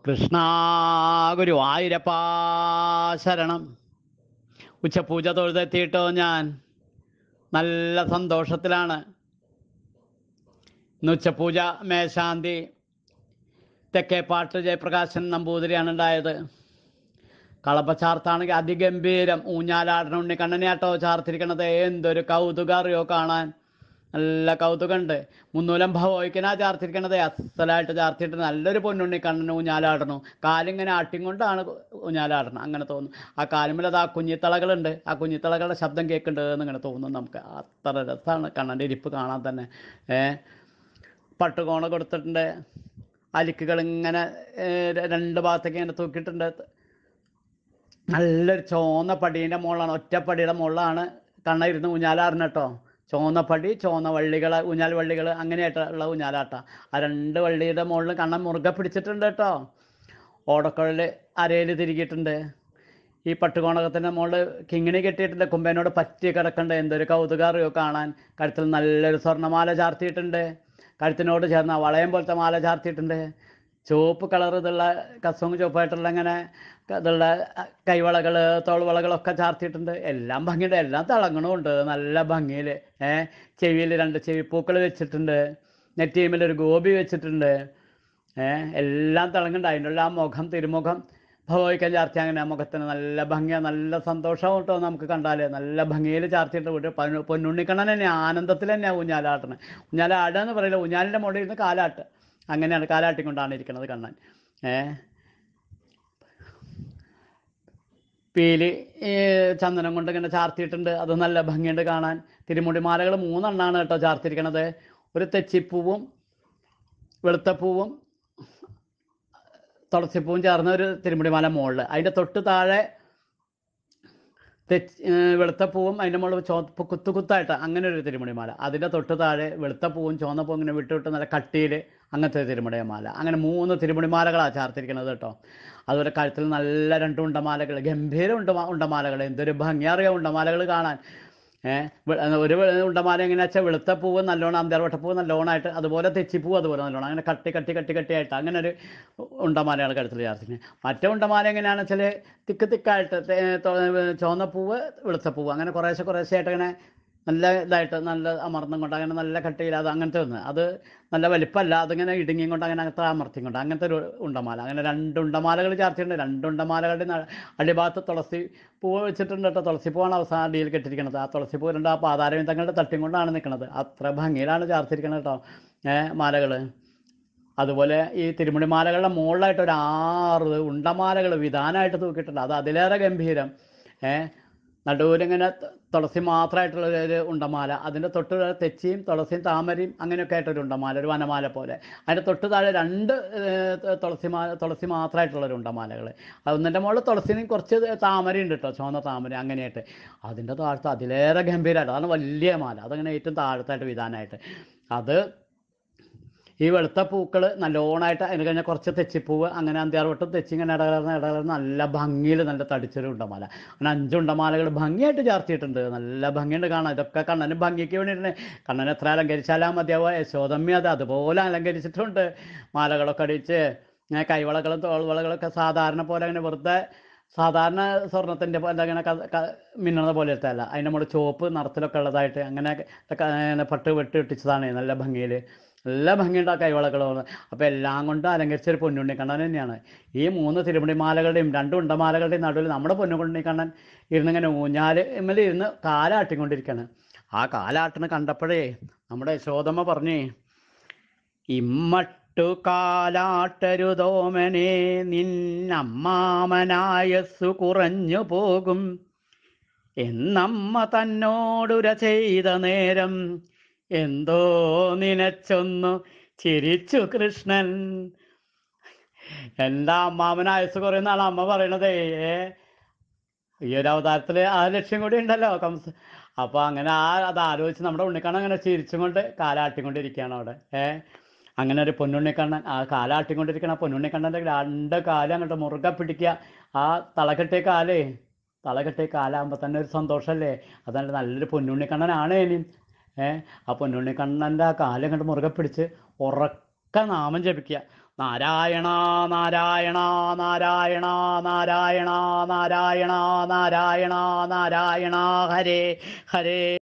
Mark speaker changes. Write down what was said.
Speaker 1: കൃഷ്ണ ഗുരുവായൂരപ്പാ ശരണം ഉച്ചപൂജ തൊഴുതെത്തിയിട്ടോ ഞാൻ നല്ല സന്തോഷത്തിലാണ് ഇന്ന് ഉച്ചപൂജ മേശാന്തി തെക്കേപ്പാട്ട് ജയപ്രകാശൻ നമ്പൂതിരിയാണ് ഉണ്ടായത് കളപ്പ ചാർത്താണെങ്കിൽ അതിഗംഭീരം ഊഞ്ഞാലാടണ ഉണ്ണിക്കണ്ണനെയാട്ടോ ചാർത്തിരിക്കണത് എന്തൊരു കൗതുകം അറിയോ കാണാൻ നല്ല കൗതുകമുണ്ട് മുന്നൂലം ഭവോയ്ക്കനാ ചാർത്തിരിക്കണത് അസലായിട്ട് ചാർത്തിയിട്ട് നല്ലൊരു പൊന്നുണ്ണിക്കണ്ണൻ ഊഞ്ഞാലാടണു കാലിങ്ങനെ ആട്ടിയും കൊണ്ടാണ് ഊഞ്ഞാലാടണം അങ്ങനെ തോന്നുന്നു ആ കാലുമ്പിൽ അത് ആ കുഞ്ഞിത്തളകളുണ്ട് ആ കുഞ്ഞിത്തളകളുടെ ശബ്ദം കേൾക്കുന്നുണ്ട് എന്ന് ഇങ്ങനെ തോന്നുന്നു നമുക്ക് അത്ര രസമാണ് കണ്ണൻ്റെ ഇരിപ്പ് കാണാൻ തന്നെ ഏ പട്ടുകോണ കൊടുത്തിട്ടുണ്ട് അലിക്കുകൾ ഇങ്ങനെ ഏ, രണ്ട് ഭാഗത്തേക്ക് ഇങ്ങനെ തൂക്കിയിട്ടുണ്ട് നല്ലൊരു ചുവന്ന പടീൻ്റെ മുകളിലാണ് ഒറ്റപ്പടിയുടെ മുകളിലാണ് കണ്ണ ഇരുന്ന് ഊഞ്ഞാലാറിന് കേട്ടോ ചുവന്ന പടി ചുവന്ന വള്ളികൾ ഊഞ്ഞാൽ വള്ളികൾ അങ്ങനെയായിട്ടുള്ള ഊഞ്ഞാലാട്ട ആ രണ്ട് വള്ളിയുടെ മുകളിൽ കണ്ണൻ മുറുകെ പിടിച്ചിട്ടുണ്ട് കേട്ടോ ഓടക്കുഴൽ അരയിൽ തിരികിയിട്ടുണ്ട് ഈ പട്ടുകോണകത്തിൻ്റെ മുകളിൽ കിങ്ങിണി കെട്ടിയിട്ടുണ്ട് കുമ്പേനോട് പറ്റി കിടക്കണ്ട് എന്തൊരു കൗതുകം അറിയോ കാണാൻ കഴുത്തിൽ നല്ലൊരു സ്വർണ്ണമാല ചാർത്തിയിട്ടുണ്ട് കഴുത്തിനോട് ചേർന്ന വളയം പോലത്തെ മാല ചാർത്തിയിട്ടുണ്ട് ചുവപ്പ് കളർ ഇതുള്ള കസവും ചുവപ്പായിട്ടുള്ള ഇങ്ങനെ ഇതുള്ള കൈവളകൾ തോൾവളകളൊക്കെ ചാർത്തിയിട്ടുണ്ട് എല്ലാം ഭംഗിയുണ്ട് എല്ലാം തിളങ്ങണമുണ്ട് നല്ല ഭംഗിയിൽ ഏ ചെവിയിൽ രണ്ട് ചെവിപ്പൂക്കൾ വെച്ചിട്ടുണ്ട് നെറ്റിയുമ്മിൽ ഒരു ഗോപി വെച്ചിട്ടുണ്ട് ഏ എല്ലാം തിളങ്ങുന്നുണ്ട് അതിൻ്റെ ഉള്ള ആ മുഖം തിരുമുഖം ഭഗവതിക്കാൻ ചാർത്തി അങ്ങനെ ആ മുഖത്തിന് നല്ല ഭംഗിയാണ് നല്ല സന്തോഷം കേട്ടോ നമുക്ക് കണ്ടാൽ നല്ല ഭംഗിയിൽ ചാർത്തിയിട്ട് വിട്ട് പൊന്നു- പൊന്നുണ്ണിക്കണ്ണൻ തന്നെ ആനന്ദത്തിൽ തന്നെ ഊഞ്ഞാലാട്ടണത് ഊഞ്ഞാലാടുക എന്ന് പറയില്ല ഊഞ്ഞാലിൻ്റെ മുകളിൽ ഇരുന്ന് കാലാട്ട് അങ്ങനെയാണ് കാലാട്ടിക്കൊണ്ടാണ് ഇരിക്കുന്നത് കണ്ണൻ ഏ പീലി ഈ ചന്ദനം കൊണ്ട് ഇങ്ങനെ ചാർത്തിയിട്ടുണ്ട് അത് നല്ല ഭംഗിയുണ്ട് കാണാൻ തിരുമുടി മാലകൾ മൂന്നെണ്ണാണ് കേട്ടോ ചാർത്തിരിക്കണത് ഒരു തെച്ചിപ്പൂവും വെളുത്തപ്പൂവും തുളസിപ്പൂവും ചേർന്ന ഒരു തിരുമുടിമാല മുകളിൽ അതിൻ്റെ തൊട്ട് താഴെ തെച്ച് ഏർ വെളുത്തപ്പൂവും അതിൻ്റെ മുകളിൽ ചുവപ്പ് കുത്തു കുത്തായിട്ട് അങ്ങനെ ഒരു തിരുമുടിമാല അതിൻ്റെ തൊട്ട് താഴെ വെളുത്തപ്പൂവും ചുവന്നപ്പൂവും ഇങ്ങനെ വിട്ട് വിട്ട് നല്ല കട്ടിയിൽ അങ്ങനത്തെ ഒരു തിരുമുടിമാല അങ്ങനെ മൂന്ന് തിരുമുടിമാലകളാണ് ചാർത്തിരിക്കുന്നത് കേട്ടോ അതുപോലെ കഴുത്തിൽ നല്ല രണ്ട് ഉണ്ടമാലകൾ ഗംഭീര ഉണ്ട ഉണ്ടമാലകൾ എന്തൊരു ഭംഗി അറിയാം ഉണ്ടമാലകൾ കാണാൻ ഏഹ് ഒരു വെ- ഉണ്ടമാല എങ്ങനെയാ വെച്ചാൽ വെളുത്ത പൂവ് നല്ലോണം അന്താർവട്ടപ്പൂവ് നല്ലോണമായിട്ട് അതുപോലെ തെച്ചിപ്പൂ അതുപോലെ നല്ലോണം അങ്ങനെ കട്ടി കട്ടി കട്ടി കട്ടിയായിട്ട് അങ്ങനെ ഒരു ഉണ്ടമാലയാണ് കഴുത്തിൽ ചേർത്തിരിക്കുന്നത് മറ്റേ ഉണ്ടമാല എങ്ങനെയാണെന്ന് വെച്ചാൽ തിക്ക് തിക്കായിട്ട് തേ- തൊ- ചുവന്ന പൂവ് വെളുത്ത പൂവ് അങ്ങനെ കുറേശ്ശെ കുറേശ്ശെ ആയിട്ട് അങ്ങനെ നല്ല ഇതായിട്ട് നല്ല അമർന്നും കൊണ്ട് അങ്ങനെ നല്ല കട്ടിയില്ലാതെ അങ്ങനത്തെ ഒന്ന് അത് നല്ല വലിപ്പമല്ല അതിങ്ങനെ ഇടുങ്ങിയും കൊണ്ട് അങ്ങനെ അത്ര അമർത്തിയും കൊണ്ട് അങ്ങനത്തെ ഒരു ഉണ്ടമാല അങ്ങനെ രണ്ട് ഉണ്ടമാലകൾ ചേർത്തിട്ടുണ്ട് രണ്ട് ഉണ്ടമാലകളുടെ ന- അടിഭാഗത്ത് തുളസി പൂവ് വെച്ചിട്ടുണ്ട് കേട്ടോ തുളസി പൂവാണ് അവസാനം അടിയിൽ കെട്ടിരിക്കുന്നത് ആ തുളസി പൂവിൻ്റെ ആ പാതാരവിന്ദങ്ങളുടെ തട്ടിയും കൊണ്ടാണ് നിൽക്കുന്നത് അത്ര ഭംഗിയിലാണ് ചേർത്തിരിക്കുന്നത് കേട്ടോ ഏഹ് മാലകൾ അതുപോലെ ഈ തിരുമുടി മാലകളുടെ മുകളിലായിട്ട് ഒരു ആറ് ഉണ്ടമാലകൾ വിധാനമായിട്ട് തൂക്കിയിട്ടുണ്ട് അത് അതിലേറെ ഗംഭീരം ഏഹ് നടുവിലിങ്ങനെ ത- തുളസി മാത്രമായിട്ടുള്ള ഒരു- ഒരു ഉണ്ടമാല അതിൻ്റെ തൊട്ട് താഴെ തെച്ചിയും തുളസിയും താമരയും അങ്ങനെയൊക്കെ ആയിട്ടൊരു ഉണ്ടമാല ഒരു വനമാല പോലെ അതിൻ്റെ തൊട്ട് താഴെ രണ്ട് ഏഹ്, ത- തുളസി മാല തുളസി മാത്രമായിട്ടുള്ള ഒരു ഉണ്ടമാലകൾ ഒന്നിൻ്റെ മുകളിൽ തുളസിനും കുറച്ച് താമരയുണ്ട് കേട്ടോ ചുവന്ന താമര അങ്ങനെയായിട്ട് അതിൻ്റെ താഴത്ത് അതിലേറെ ഗംഭീരമായിട്ട് അതാണ് വലിയ മാല അതങ്ങനെ ഏറ്റവും താഴത്തായിട്ട് വിധാനമായിട്ട് അത് ഈ വെളുത്ത പൂക്കൾ നല്ലോണമായിട്ട് അതിന് കഴിഞ്ഞാൽ കുറച്ച് തെച്ചിപ്പൂവ് അങ്ങനെ അന്ത്യാർവട്ടം തെച്ചി ഇങ്ങനെ ഇടകലർന്ന് ഇടകലർന്ന് നല്ല ഭംഗിയിൽ നല്ല തടിച്ചൊരു ഉണ്ടമാല അങ്ങനെ അഞ്ച് ഉണ്ടമാലകൾ ഭംഗിയായിട്ട് ചാർത്തിയിട്ടുണ്ട് നല്ല ഭംഗിയുണ്ട് കാണാൻ ഇതൊക്കെ കണ്ണന് ഭംഗിക്ക് വേണ്ടിയിട്ട് കണ്ണൻ എത്ര അലങ്കരിച്ചാലാ മതിയാവുക യശോദമ്മി അത് അതുപോലെ അലങ്കരിച്ചിട്ടുണ്ട് മാലകളൊക്കെ അടിച്ച് ഇങ്ങനെ കൈവളകളും തോൾവളകളൊക്കെ സാധാരണ പോലെ അങ്ങനെ വെറുതെ സാധാരണ സ്വർണത്തിൻ്റെ പോലെ അങ്ങനെ ക- ക- മിന്നണ പോലത്തെ അല്ല അതിൻ്റെ മുകളിൽ ചുവപ്പ് നിറത്തിലൊക്കെ ഉള്ളതായിട്ട് അങ്ങനെ ക- അങ്ങനെ പട്ട് വെട്ടി ഇട്ടിച്ചതാണ് നല്ല ഭംഗിയിൽ നല്ല ഭംഗിയുണ്ട് ആ കൈവളകളും അപ്പോൾ എല്ലാം കൊണ്ടും അലങ്കരിച്ചൊരു പൊന്നുണ്ണി കണ്ണൻ തന്നെയാണ് ഈ മൂന്ന് തിരുമുടി മാലകളുടെയും രണ്ട് ഉണ്ടമാലകളുടെയും നടുവിൽ നമ്മുടെ പൊന്നുണ്ണി കണ്ണൻ ഇരുന്നിങ്ങനെ ഊഞ്ഞാല് ഇമ്മൽ ഇരുന്ന് കാലാട്ടിക്കൊണ്ടിരിക്കുകയാണ് ആ കാലാട്ടിന് കണ്ടപ്പോഴേ നമ്മുടെ യശോദമ്മ പറഞ്ഞേ ഇമ്മട്ടു കാലാട്ടരുതോമനെ നിന്നമ്മാമനായസ്സു കുറഞ്ഞു പോകും എന്നമ്മ തന്നോടുര ചെയ്ത നേരം എന്തോ നിനച്ചൊന്നു ചിരിച്ചു കൃഷ്ണൻ എന്താ അമ്മാമന് ആയുസ് കുറയുന്നാണ് അമ്മ പറയണതേ ഏ ഈ ഒരു അവതാരത്തിൽ ആ ലക്ഷ്യം കൂടി ഉണ്ടല്ലോ കംസ് അപ്പൊ അങ്ങനെ ആ അത് ആലോചിച്ച് നമ്മുടെ ഉണ്ണിക്കണ്ണൻ അങ്ങനെ ചിരിച്ചും കൊണ്ട് കാലാട്ടിക്കൊണ്ടിരിക്കുകയാണ് അവിടെ ഏ അങ്ങനെ ഒരു പൊന്നുണ്ണിക്കണ്ണൻ ആ കാലാട്ടിക്കൊണ്ടിരിക്കണ ആ പൊന്നുണ്ണിക്കണ്ണൻ്റെ രണ്ട് കാലും അങ്ങോട്ട് മുറുകെ പിടിക്കുക ആ തളകെട്ടിയ കാലേ തളകെട്ടിയ കാലാകുമ്പോൾ തന്നെ ഒരു സന്തോഷമല്ലേ അതാണ് നല്ലൊരു പൊന്നുണ്ണിക്കണ്ണനാണ് ഇനി ഏ ആ പൊന്നുണ്ണിക്കണ്ണൻ്റെ ആ കാലം അങ്ങോട്ട് മുറുകെ പിടിച്ച് ഉറക്ക നാമം ജപിക്കുക നാരായണ നാരായണ നാരായണ നാരായണ നാരായണ നാരായണ നാരായണ ഹരേ ഹരേ